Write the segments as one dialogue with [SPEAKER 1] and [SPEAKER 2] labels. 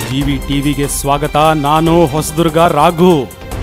[SPEAKER 1] GV ಟಿವಿಗೆ ಸ್ವಾಗತ ನಾನು ಹೊಸದುರ್ಗ ರಾಘು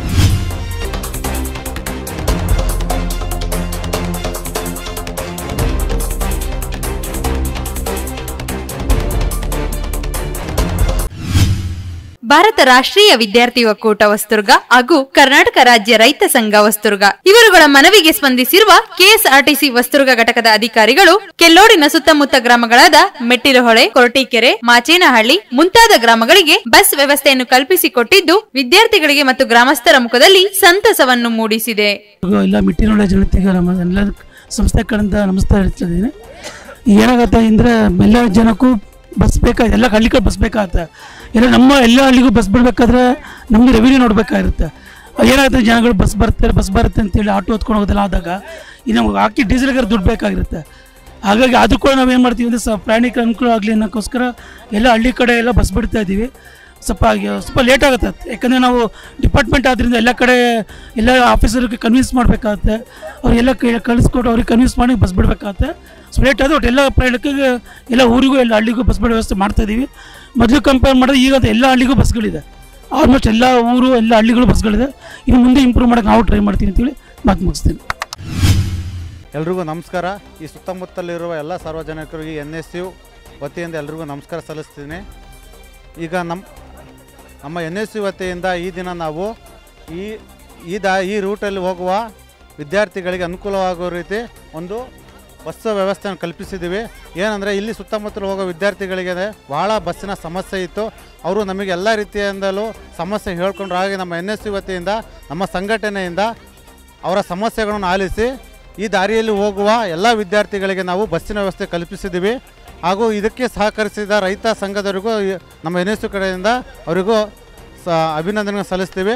[SPEAKER 2] ಭಾರತ ರಾಷ್ಟ್ರೀಯ ವಿದ್ಯಾರ್ಥಿ ಒಕ್ಕೂಟ ವಸ್ತುರ್ಗ ಹಾಗೂ ಕರ್ನಾಟಕ ರಾಜ್ಯ ರೈತ ಸಂಘ ವಸ್ತುರ್ಗ ಇವರುಗಳ ಮನವಿಗೆ ಸ್ಪಂದಿಸಿರುವ ಕೆಎಸ್ಆರ್ಟಿಸಿ ವಸ್ತುರ್ಗ ಘಟಕದ ಅಧಿಕಾರಿಗಳು ಕೆಲ್ಲೋಡಿನ ಸುತ್ತಮುತ್ತ ಗ್ರಾಮಗಳಾದ ಮೆಟ್ಟಿಲಹೊಳೆ ಕೊರಟೀಕೆರೆ ಮಾಚೇನಹಳ್ಳಿ ಮುಂತಾದ ಗ್ರಾಮಗಳಿಗೆ ಬಸ್ ವ್ಯವಸ್ಥೆಯನ್ನು ಕಲ್ಪಿಸಿಕೊಟ್ಟಿದ್ದು ವಿದ್ಯಾರ್ಥಿಗಳಿಗೆ ಮತ್ತು ಗ್ರಾಮಸ್ಥರ ಮುಖದಲ್ಲಿ ಸಂತಸವನ್ನು ಮೂಡಿಸಿದೆ
[SPEAKER 3] ಹಾಗೂ ಎಲ್ಲ ಮಿಟ್ಟಿನೊಳ್ಳೆ ಜನತೆಗೆ ನಮ್ಮ ಎಲ್ಲ ಸಂಸ್ಥೆ ಕಡೆಯಿಂದ ನಮಸ್ಕಾರ ಹೇಳ್ತಿದ್ದೀನಿ ಏನಾಗತ್ತೆ ಅಂದರೆ ಎಲ್ಲ ಜನಕ್ಕೂ ಬಸ್ ಬೇಕಾಗುತ್ತೆ ಎಲ್ಲ ಹಳ್ಳಿಗಳು ಬಸ್ ಬೇಕಾಗತ್ತೆ ಎಲ್ಲ ನಮ್ಮ ಎಲ್ಲ ಹಳ್ಳಿಗೂ ಬಸ್ ಬಿಡಬೇಕಾದ್ರೆ ನಮಗೆ ರೆವಿನ್ಯೂ ನೋಡಬೇಕಾಗಿರುತ್ತೆ ಏನಾಗುತ್ತೆ ಜನಗಳು ಬಸ್ ಬರ್ತಾರೆ ಬಸ್ ಬರುತ್ತೆ ಅಂತೇಳಿ ಆಟೋ ಹೊತ್ಕೊಂಡು ಹೋಗೋದೆಲ್ಲ ಆದಾಗ ಇದು ನಮ್ಗೆ ಹಾಕಿ ಡೀಸೆಲ್ಗಾರ ದುಡ್ಡು ಬೇಕಾಗಿರುತ್ತೆ ಹಾಗಾಗಿ ಅದು ಕೂಡ ನಾವೇನು ಮಾಡ್ತೀವಿ ಅಂದರೆ ಸ ಪ್ರಯಾಣಿಕರ ಅನುಕೂಲ ಆಗಲಿ ಅನ್ನೋಕ್ಕೋಸ್ಕರ ಎಲ್ಲ ಹಳ್ಳಿ ಕಡೆ ಎಲ್ಲ ಬಸ್ ಬಿಡ್ತಾ ಇದ್ದೀವಿ ಸ್ವಲ್ಪ ಆಗಿ- ಸ್ವಲ್ಪ ಲೇಟ್ ಆಗುತ್ತೆ ಯಾಕಂದರೆ ನಾವು ಡಿಪಾರ್ಟ್ಮೆಂಟ್ ಆದ್ದರಿಂದ ಎಲ್ಲ ಕಡೆ ಎಲ್ಲ ಆಫೀಸರ್ಗೆ ಕನ್ವಿನ್ಸ್ ಮಾಡಬೇಕಾಗತ್ತೆ ಅವರೆಲ್ಲ ಕಳಿಸ್ಕೊಟ್ಟು ಅವ್ರಿಗೆ ಕನ್ವಿನ್ಸ್ ಮಾಡಿ ಬಸ್ ಬಿಡಬೇಕಾಗತ್ತೆ ಸೊ ಲೇಟ್ ಆದ್ರೆ ಒಟ್ಟು ಎಲ್ಲ ಪ್ರಯಾಣಕ್ಕೆ ಎಲ್ಲ ಊರಿಗೂ ಎಲ್ಲ ಹಳ್ಳಿಗೂ ಬಸ್ ಬಿಡೋ ವ್ಯವಸ್ಥೆ ಮಾಡ್ತಾ ಇದ್ದೀವಿ ಮೊದಲು ಕಂಪೇರ್ ಮಾಡಿದ್ರೆ ಈಗ ಅದು ಎಲ್ಲ ಹಳ್ಳಿಗೂ ಬಸ್ಗಳಿದೆ ಆಲ್ಮೋಸ್ಟ್ ಎಲ್ಲ ಊರು ಎಲ್ಲ ಹಳ್ಳಿಗಳು ಬಸ್ಗಳಿದೆ ಇನ್ನು ಮುಂದೆ ಇಂಪ್ರೂವ್ ಮಾಡೋಕ್ಕೆ ನಾವು ಟ್ರೈ ಮಾಡ್ತೀನಿ ಅಂತೇಳಿ ಮಾತು ಮುಗಿಸ್ತೀನಿ
[SPEAKER 4] ಎಲ್ರಿಗೂ ನಮಸ್ಕಾರ ಈ ಸುತ್ತಮುತ್ತಲಿರುವ ಎಲ್ಲ ಸಾರ್ವಜನಿಕರಿಗೆ ಎನ್ ಎಸ್ ಯು ವತಿಯಿಂದ ಎಲ್ರಿಗೂ ನಮಸ್ಕಾರ ಸಲ್ಲಿಸ್ತೀನಿ ಈಗ ನಮ್ಮ ನಮ್ಮ ಎನ್ ಎಸ್ ಯು ವತಿಯಿಂದ ಈ ದಿನ ನಾವು ಈ ಈ ದಾ ಈ ರೂಟಲ್ಲಿ ಹೋಗುವ ವಿದ್ಯಾರ್ಥಿಗಳಿಗೆ ಅನುಕೂಲವಾಗುವ ರೀತಿ ಒಂದು ಬಸ್ ವ್ಯವಸ್ಥೆಯನ್ನು ಕಲ್ಪಿಸಿದ್ದೀವಿ ಏನಂದರೆ ಇಲ್ಲಿ ಸುತ್ತಮುತ್ತಲು ಹೋಗೋ ವಿದ್ಯಾರ್ಥಿಗಳಿಗೆ ಭಾಳ ಬಸ್ಸಿನ ಸಮಸ್ಯೆ ಇತ್ತು ಅವರು ನಮಗೆ ಎಲ್ಲ ರೀತಿಯಿಂದಲೂ ಸಮಸ್ಯೆ ಹೇಳ್ಕೊಂಡ್ರು ಹಾಗೆ ನಮ್ಮ ಎನ್ ಎಸ್ ಯು ವತಿಯಿಂದ ನಮ್ಮ ಸಂಘಟನೆಯಿಂದ ಅವರ ಸಮಸ್ಯೆಗಳನ್ನು ಆಲಿಸಿ ಈ ದಾರಿಯಲ್ಲಿ ಹೋಗುವ ಎಲ್ಲ ವಿದ್ಯಾರ್ಥಿಗಳಿಗೆ ನಾವು ಬಸ್ಸಿನ ವ್ಯವಸ್ಥೆ ಕಲ್ಪಿಸಿದ್ದೀವಿ ಹಾಗೂ ಇದಕ್ಕೆ ಸಹಕರಿಸಿದ ರೈತ ಸಂಘದವರಿಗೂ ಈ- ನಮ್ಮ ಎನ್ ಎಸ್ ಯು ಕಡೆಯಿಂದ ಅವರಿಗೂ ಸ ಅಭಿನಂದನೆ ಸಲ್ಲಿಸ್ತೀವಿ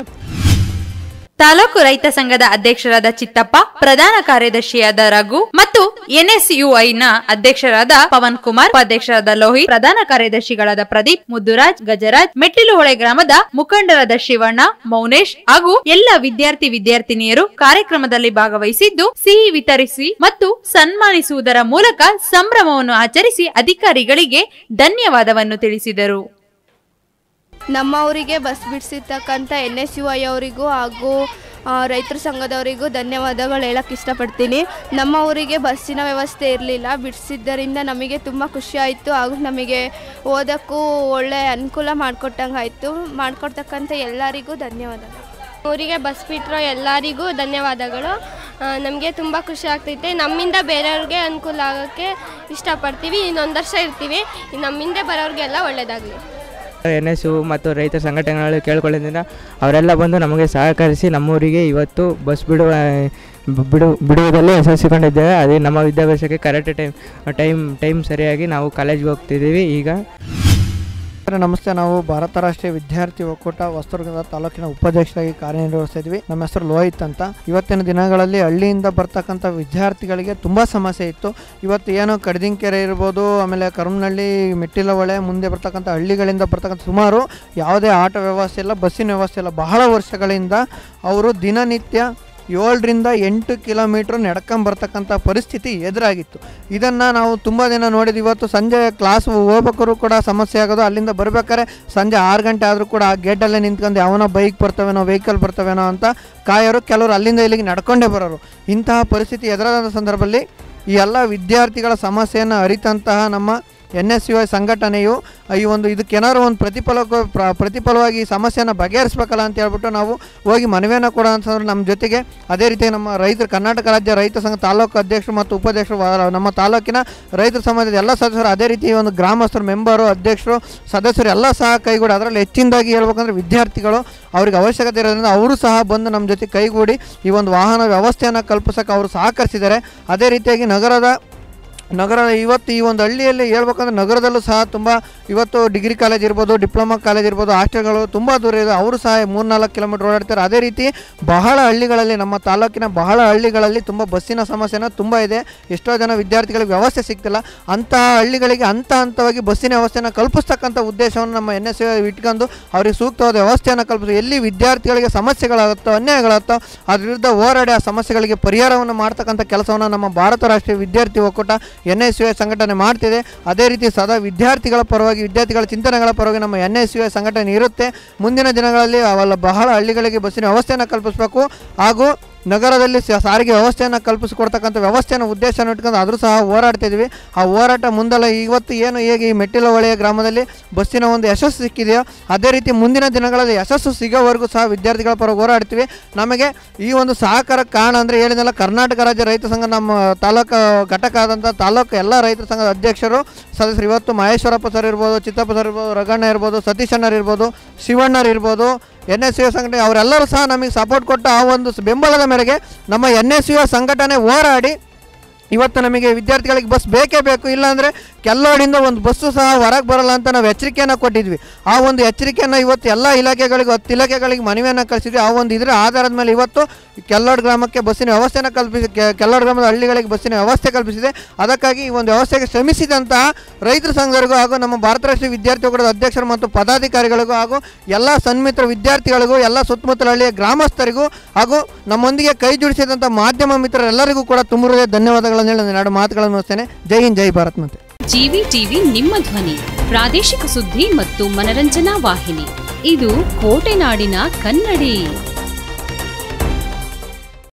[SPEAKER 2] ತಾಲೂಕು ರೈತ ಸಂಘದ ಅಧ್ಯಕ್ಷರಾದ ಚಿತ್ತಪ್ಪ ಪ್ರಧಾನ ಕಾರ್ಯದರ್ಶಿಯಾದ ರಘು ಮತ್ತು ಎನ್ಎಸ್ಯುಐನ ಅಧ್ಯಕ್ಷರಾದ ಪವನ್ ಕುಮಾರ್ ಉಪಾಧ್ಯಕ್ಷರಾದ ಲೋಹಿತ್ ಪ್ರಧಾನ ಕಾರ್ಯದರ್ಶಿಗಳಾದ ಪ್ರದೀಪ್ ಮುದ್ದುರಾಜ್ ಗಜರಾಜ್ ಮೆಟ್ಟಿಲುಹೊಳೆ ಗ್ರಾಮದ ಮುಖಂಡರಾದ ಶಿವಣ್ಣ ಮೌನೇಶ್ ಹಾಗೂ ಎಲ್ಲ ವಿದ್ಯಾರ್ಥಿ ವಿದ್ಯಾರ್ಥಿನಿಯರು ಕಾರ್ಯಕ್ರಮದಲ್ಲಿ ಭಾಗವಹಿಸಿದ್ದು ಸಿಹಿ ವಿತರಿಸಿ ಮತ್ತು ಸನ್ಮಾನಿಸುವುದರ ಮೂಲಕ ಸಂಭ್ರಮವನ್ನು ಆಚರಿಸಿ ಅಧಿಕಾರಿಗಳಿಗೆ ಧನ್ಯವಾದವನ್ನು ತಿಳಿಸಿದರು
[SPEAKER 5] ನಮ್ಮ ಊರಿಗೆ ಬಸ್ ಬಿಡಿಸಿರ್ತಕ್ಕಂಥ ಎನ್ ಎಸ್ ಯು ಐ ಅವರಿಗೂ ಹಾಗೂ ಆ, ರೈತರ ಸಂಘದವರಿಗೂ ಧನ್ಯವಾದಗಳು ಹೇಳಕ್ಕೆ ಇಷ್ಟಪಡ್ತೀನಿ ನಮ್ಮ ಊರಿಗೆ ಬಸ್ಸಿನ ವ್ಯವಸ್ಥೆ ಇರಲಿಲ್ಲ ಬಿಡಿಸಿದ್ದರಿಂದ ನಮಗೆ ತುಂಬ ಖುಷಿ ಆಯಿತು ಹಾಗೂ ನಮಗೆ ಓದೋಕ್ಕೂ ಒಳ್ಳೆ ಅನುಕೂಲ ಮಾಡಿಕೊಟ್ಟಂಗೆ ಆಯಿತು ಮಾಡಿಕೊಡ್ತಕ್ಕಂಥ ಎಲ್ಲರಿಗೂ ಧನ್ಯವಾದಗಳು
[SPEAKER 6] ಊರಿಗೆ ಬಸ್ ಬಿಟ್ಟಿರೋ ಎಲ್ಲರಿಗೂ ಧನ್ಯವಾದಗಳು ನಮಗೆ ತುಂಬ ಖುಷಿ ಆಗ್ತೈತೆ ನಮ್ಮಿಂದ ಬೇರೆಯವ್ರಿಗೆ ಅನುಕೂಲ ಆಗೋಕ್ಕೆ ಇಷ್ಟಪಡ್ತೀವಿ ಇನ್ನೊಂದು ವರ್ಷ ಇರ್ತೀವಿ ನಮ್ಮಿಂದ ಬರೋರಿಗೆಲ್ಲ ಒಳ್ಳೆಯದಾಗಲಿ
[SPEAKER 7] ಎನ್ ಎಸ್ ಯು ಮತ್ತು ರೈತ ಸಂಘಟನೆಗಳು ಕೇಳ್ಕೊಳ್ಳೋದ್ರಿಂದ ಅವರೆಲ್ಲ ಬಂದು ನಮಗೆ ಸಹಕರಿಸಿ ನಮ್ಮೂರಿಗೆ ಇವತ್ತು ಬಸ್ ಬಿಡುವ ಬಿಡು ಬಿಡುವುದರಲ್ಲಿ ಯಶಸ್ವಿಕೊಂಡಿದ್ದೇವೆ ಅದೇ ನಮ್ಮ ವಿದ್ಯಾಭ್ಯಾಸಕ್ಕೆ ಕರೆಕ್ಟ್ ಟೈಮ್ ಟೈಮ್ ಟೈಮ್ ಸರಿಯಾಗಿ ನಾವು ಕಾಲೇಜ್ಗೆ ಹೋಗ್ತಿದ್ದೀವಿ ಈಗ
[SPEAKER 8] ಸರ್ ನಮಸ್ತೆ ನಾವು ಭಾರತ ರಾಷ್ಟ್ರೀಯ ವಿದ್ಯಾರ್ಥಿ ಒಕ್ಕೂಟ ಹೊಸದುರ್ಗದ ತಾಲೂಕಿನ ಉಪಾಧ್ಯಕ್ಷರಾಗಿ ಕಾರ್ಯನಿರ್ವಹಿಸ್ತಿದ್ವಿ ನಮ್ಮ ಹೆಸರು ಲೋಹಿತ್ ಅಂತ ಇವತ್ತಿನ ದಿನಗಳಲ್ಲಿ ಹಳ್ಳಿಯಿಂದ ಬರ್ತಕ್ಕಂಥ ವಿದ್ಯಾರ್ಥಿಗಳಿಗೆ ತುಂಬ ಸಮಸ್ಯೆ ಇತ್ತು ಇವತ್ತು ಏನು ಕಡದಿಂಕೆರೆ ಇರ್ಬೋದು ಆಮೇಲೆ ಕರುಮನಹಳ್ಳಿ ಮೆಟ್ಟಿಲಹೊಳೆ ಮುಂದೆ ಬರ್ತಕ್ಕಂಥ ಹಳ್ಳಿಗಳಿಂದ ಬರ್ತಕ್ಕಂಥ ಸುಮಾರು ಯಾವುದೇ ಆಟ ವ್ಯವಸ್ಥೆ ಇಲ್ಲ ಬಸ್ಸಿನ ವ್ಯವಸ್ಥೆ ಇಲ್ಲ ಬಹಳ ವರ್ಷಗಳಿಂದ ಅವರು ದಿನನಿತ್ಯ ಏಳರಿಂದ ಎಂಟು ಕಿಲೋಮೀಟ್ರ್ ನಡ್ಕೊಂಬರ್ತಕ್ಕಂಥ ಪರಿಸ್ಥಿತಿ ಎದುರಾಗಿತ್ತು ಇದನ್ನು ನಾವು ತುಂಬ ದಿನ ನೋಡಿದ್ವಿ ಇವತ್ತು ಸಂಜೆ ಕ್ಲಾಸ್ ಹೋಗ್ಬೇಕಾದ್ರು ಕೂಡ ಸಮಸ್ಯೆ ಆಗೋದು ಅಲ್ಲಿಂದ ಬರ್ಬೇಕಾದ್ರೆ ಸಂಜೆ ಆರು ಗಂಟೆ ಆದರೂ ಕೂಡ ಆ ಗೇಟಲ್ಲೇ ನಿಂತ್ಕೊಂಡು ಯಾವನೋ ಬೈಕ್ ಬರ್ತವೇನೋ ವೆಹಿಕಲ್ ಬರ್ತವೇನೋ ಅಂತ ಕಾಯೋರು ಕೆಲವರು ಅಲ್ಲಿಂದ ಇಲ್ಲಿಗೆ ನಡ್ಕೊಂಡೇ ಬರೋರು ಇಂತಹ ಪರಿಸ್ಥಿತಿ ಎದುರಾದ ಸಂದರ್ಭದಲ್ಲಿ ಈ ಎಲ್ಲ ವಿದ್ಯಾರ್ಥಿಗಳ ಸಮಸ್ಯೆಯನ್ನು ಅರಿತಂತಹ ನಮ್ಮ ಎನ್ ಎಸ್ ಯು ಐ ಸಂಘಟನೆಯು ಈ ಒಂದು ಇದಕ್ಕೇನಾದ್ರು ಒಂದು ಪ್ರತಿಫಲ ಪ್ರ ಪ್ರತಿಫಲವಾಗಿ ಈ ಸಮಸ್ಯೆನ ಬಗೆಹರಿಸ್ಬೇಕಲ್ಲ ಅಂತ ಹೇಳ್ಬಿಟ್ಟು ನಾವು ಹೋಗಿ ಮನವಿಯನ್ನು ಕೊಡೋ ಅಂತಂದ್ರೆ ನಮ್ಮ ಜೊತೆಗೆ ಅದೇ ರೀತಿ ನಮ್ಮ ರೈತರು ಕರ್ನಾಟಕ ರಾಜ್ಯ ರೈತ ಸಂಘ ತಾಲೂಕು ಅಧ್ಯಕ್ಷರು ಮತ್ತು ಉಪಾಧ್ಯಕ್ಷರು ವ- ನಮ್ಮ ತಾಲೂಕಿನ ರೈತರ ಸಮಾಜದ ಎಲ್ಲ ಸದಸ್ಯರು ಅದೇ ರೀತಿ ಒಂದು ಗ್ರಾಮಸ್ಥರು ಮೆಂಬರು ಅಧ್ಯಕ್ಷರು ಸದಸ್ಯರು ಎಲ್ಲ ಸಹ ಕೈಗೂಡಿ ಅದರಲ್ಲಿ ಹೆಚ್ಚಿನದಾಗಿ ಹೇಳ್ಬೇಕಂದ್ರೆ ವಿದ್ಯಾರ್ಥಿಗಳು ಅವ್ರಿಗೆ ಅವಶ್ಯಕತೆ ಇರೋದ್ರಿಂದ ಅವರು ಸಹ ಬಂದು ನಮ್ಮ ಜೊತೆ ಕೈಗೂಡಿ ಈ ಒಂದು ವಾಹನ ವ್ಯವಸ್ಥೆಯನ್ನು ಕಲ್ಪಿಸೋಕೆ ಅವರು ಸಹಕರಿಸಿದ್ದಾರೆ ಅದೇ ರೀತಿಯಾಗಿ ನಗರದ ನಗರ ಇವತ್ತು ಈ ಒಂದು ಹಳ್ಳಿಯಲ್ಲಿ ಹೇಳ್ಬೇಕಂದ್ರೆ ನಗರದಲ್ಲೂ ಸಹ ತುಂಬ ಇವತ್ತು ಡಿಗ್ರಿ ಕಾಲೇಜ್ ಇರ್ಬೋದು ಡಿಪ್ಲೊಮಾ ಕಾಲೇಜ್ ಇರ್ಬೋದು ಹಾಸ್ಟೆಲ್ಗಳು ತುಂಬ ದೂರ ಇದೆ ಅವರು ಸಹ ಮೂರ್ನಾಲ್ಕು ಕಿಲೋಮೀಟರ್ ಓಡಾಡ್ತಾರೆ ಅದೇ ರೀತಿ ಬಹಳ ಹಳ್ಳಿಗಳಲ್ಲಿ ನಮ್ಮ ತಾಲೂಕಿನ ಬಹಳ ಹಳ್ಳಿಗಳಲ್ಲಿ ತುಂಬ ಬಸ್ಸಿನ ಸಮಸ್ಯೆನ ತುಂಬ ಇದೆ ಎಷ್ಟೋ ಜನ ವಿದ್ಯಾರ್ಥಿಗಳಿಗೆ ವ್ಯವಸ್ಥೆ ಸಿಗ್ತಿಲ್ಲ ಅಂತಹ ಹಳ್ಳಿಗಳಿಗೆ ಹಂತ ಹಂತವಾಗಿ ಬಸ್ಸಿನ ವ್ಯವಸ್ಥೆನ ಕಲ್ಪಿಸ್ತಕ್ಕಂಥ ಉದ್ದೇಶವನ್ನು ನಮ್ಮ ಎನ್ ಎಸ್ ಇಟ್ಕೊಂಡು ಅವರಿಗೆ ಸೂಕ್ತವಾದ ವ್ಯವಸ್ಥೆಯನ್ನು ಕಲ್ಪಿಸಿ ಎಲ್ಲಿ ವಿದ್ಯಾರ್ಥಿಗಳಿಗೆ ಸಮಸ್ಯೆಗಳಾಗುತ್ತೋ ಅನ್ಯಾಯಗಳಾಗುತ್ತೋ ಅದ್ರ ವಿರುದ್ಧ ಹೋರಾಡಿ ಆ ಸಮಸ್ಯೆಗಳಿಗೆ ಪರಿಹಾರವನ್ನು ಮಾಡ್ತಕ್ಕಂಥ ಕೆಲಸವನ್ನು ನಮ್ಮ ಭಾರತ ರಾಷ್ಟ್ರೀಯ ವಿದ್ಯಾರ್ಥಿ ಒಕ್ಕೂಟ ಎನ್ ಎಸ್ ಯು ಎ ಸಂಘಟನೆ ಮಾಡ್ತಿದೆ ಅದೇ ರೀತಿ ಸದಾ ವಿದ್ಯಾರ್ಥಿಗಳ ಪರವಾಗಿ ವಿದ್ಯಾರ್ಥಿಗಳ ಚಿಂತನೆಗಳ ಪರವಾಗಿ ನಮ್ಮ ಎನ್ ಎಸ್ ಯು ಎ ಸಂಘಟನೆ ಇರುತ್ತೆ ಮುಂದಿನ ದಿನಗಳಲ್ಲಿ ಅವೆಲ್ಲ ಬಹಳ ಹಳ್ಳಿಗಳಿಗೆ ಬಸ್ಸಿನ ವ್ಯವಸ್ಥೆಯನ್ನು ಕಲ್ಪಿಸಬೇಕು ಹಾಗೂ ನಗರದಲ್ಲಿ ಸ- ಸಾರಿಗೆ ವ್ಯವಸ್ಥೆಯನ್ನು ಕಲ್ಪಿಸಿಕೊಡ್ತಕ್ಕಂಥ ವ್ಯವಸ್ಥೆಯನ್ನು ಉದ್ದೇಶನ ಇಟ್ಕೊಂಡು ಆದರೂ ಸಹ ಹೋರಾಡ್ತಿದ್ವಿ ಆ ಹೋರಾಟ ಮುಂದಲ್ಲ ಇವತ್ತು ಏನು ಹೇಗೆ ಈ ಮೆಟ್ಟಿಲ ಹೊಳೆಯ ಗ್ರಾಮದಲ್ಲಿ ಬಸ್ಸಿನ ಒಂದು ಯಶಸ್ಸು ಸಿಕ್ಕಿದೆಯೋ ಅದೇ ರೀತಿ ಮುಂದಿನ ದಿನಗಳಲ್ಲಿ ಯಶಸ್ಸು ಸಿಗೋವರೆಗೂ ಸಹ ವಿದ್ಯಾರ್ಥಿಗಳ ಪರ ಹೋರಾಡ್ತೀವಿ ನಮಗೆ ಈ ಒಂದು ಸಹಕಾರ ಕಾರಣ ಅಂದರೆ ಹೇಳಿದಲ್ಲ ಕರ್ನಾಟಕ ರಾಜ್ಯ ರೈತ ಸಂಘ ನಮ್ಮ ತಾಲೂಕು ಘಟಕ ಆದಂಥ ತಾಲೂಕು ಎಲ್ಲ ರೈತ ಸಂಘದ ಅಧ್ಯಕ್ಷರು ಸದಸ್ಯರು ಇವತ್ತು ಮಹೇಶ್ವರಪ್ಪ ಸರ್ ಇರ್ಬೋದು ಚಿತ್ತಪ್ಪ ಸರ್ ಇರ್ಬೋದು ರಗಣ್ಣ ಇರ್ಬೋದು ಸತೀಶ್ ಅಣ್ಣರ್ ಇರ್ಬೋದು ಶಿವಣ್ಣರ್ ಇರ್ಬೋದು ಎನ್ ಎಸ್ ಯು ಸಂಘಟನೆ ಅವರೆಲ್ಲರೂ ಸಹ ನಮಗೆ ಸಪೋರ್ಟ್ ಕೊಟ್ಟು ಆ ಒಂದು ಸ- ಬೆಂಬಲದ ಮೇರೆಗೆ ನಮ್ಮ ಎನ್ ಎಸ್ ಯು ಸಂಘಟನೆ ಹೋರಾಡಿ ಇವತ್ತು ನಮಗೆ ವಿದ್ಯಾರ್ಥಿಗಳಿಗೆ ಬಸ್ ಬೇಕೇ ಬೇಕು ಇಲ್ಲಾಂದರೆ ಕೆಲ್ಲೋಡಿಂದ ಒಂದು ಬಸ್ಸು ಸಹ ಹೊರಗೆ ಬರಲ್ಲ ಅಂತ ನಾವು ಎಚ್ಚರಿಕೆಯನ್ನು ಕೊಟ್ಟಿದ್ವಿ ಆ ಒಂದು ಎಚ್ಚರಿಕೆಯನ್ನು ಇವತ್ತು ಎಲ್ಲ ಇಲಾಖೆಗಳಿಗೂ ಹತ್ತು ಇಲಾಖೆಗಳಿಗೆ ಮನವಿಯನ್ನು ಕಳಿಸಿದ್ವಿ ಆ ಒಂದು ಇದರ ಆಧಾರದ ಮೇಲೆ ಇವತ್ತು ಕೆಲ್ಲೋಡ್ ಗ್ರಾಮಕ್ಕೆ ಬಸ್ಸಿನ ವ್ಯವಸ್ಥೆನ ಕಲ್ಪಿಸಿ ಕೆ- ಕೆಲ್ಲೋಡ್ ಗ್ರಾಮದ ಹಳ್ಳಿಗಳಿಗೆ ಬಸ್ಸಿನ ವ್ಯವಸ್ಥೆ ಕಲ್ಪಿಸಿದೆ ಅದಕ್ಕಾಗಿ ಈ ಒಂದು ವ್ಯವಸ್ಥೆಗೆ ಶ್ರಮಿಸಿದಂತಹ ರೈತರ ಸಂಘರಿಗೂ ಹಾಗೂ ನಮ್ಮ ಭಾರತ ರಾಷ್ಟ್ರೀಯ ವಿದ್ಯಾರ್ಥಿ ಒಕ್ಕೂಟದ ಅಧ್ಯಕ್ಷರು ಮತ್ತು ಪದಾಧಿಕಾರಿಗಳಿಗೂ ಹಾಗೂ ಎಲ್ಲ ಸನ್ಮಿತ್ರ ವಿದ್ಯಾರ್ಥಿಗಳಿಗೂ ಎಲ್ಲ ಸುತ್ತಮುತ್ತಲ ಹಳ್ಳಿಯ ಗ್ರಾಮಸ್ಥರಿಗೂ ಹಾಗೂ ನಮ್ಮೊಂದಿಗೆ ಕೈ ಜೋಡಿಸಿದಂಥ ಮಾಧ್ಯಮ ಮಿತ್ರರೆಲ್ಲರಿಗೂ ಕೂಡ ತುಂಬ ಹೃದಯ ಧನ್ಯವಾದಗಳನ್ನು ಹೇಳಿ ನಾನು ಎರಡು ಮಾತುಗಳನ್ನು ಮುಗಿಸ್ತೇನೆ ಜೈ ಹಿಂದ್ ಜೈ ಭಾರತ್ ಮತ್ತೆ
[SPEAKER 9] ಜಿವಿ ಟಿವಿ ನಿಮ್ಮ ಧ್ವನಿ ಪ್ರಾದೇಶಿಕ ಸುದ್ದಿ ಮತ್ತು ಮನರಂಜನಾ ವಾಹಿನಿ ಇದು ಕೋಟೆನಾಡಿನ ಕನ್ನಡಿ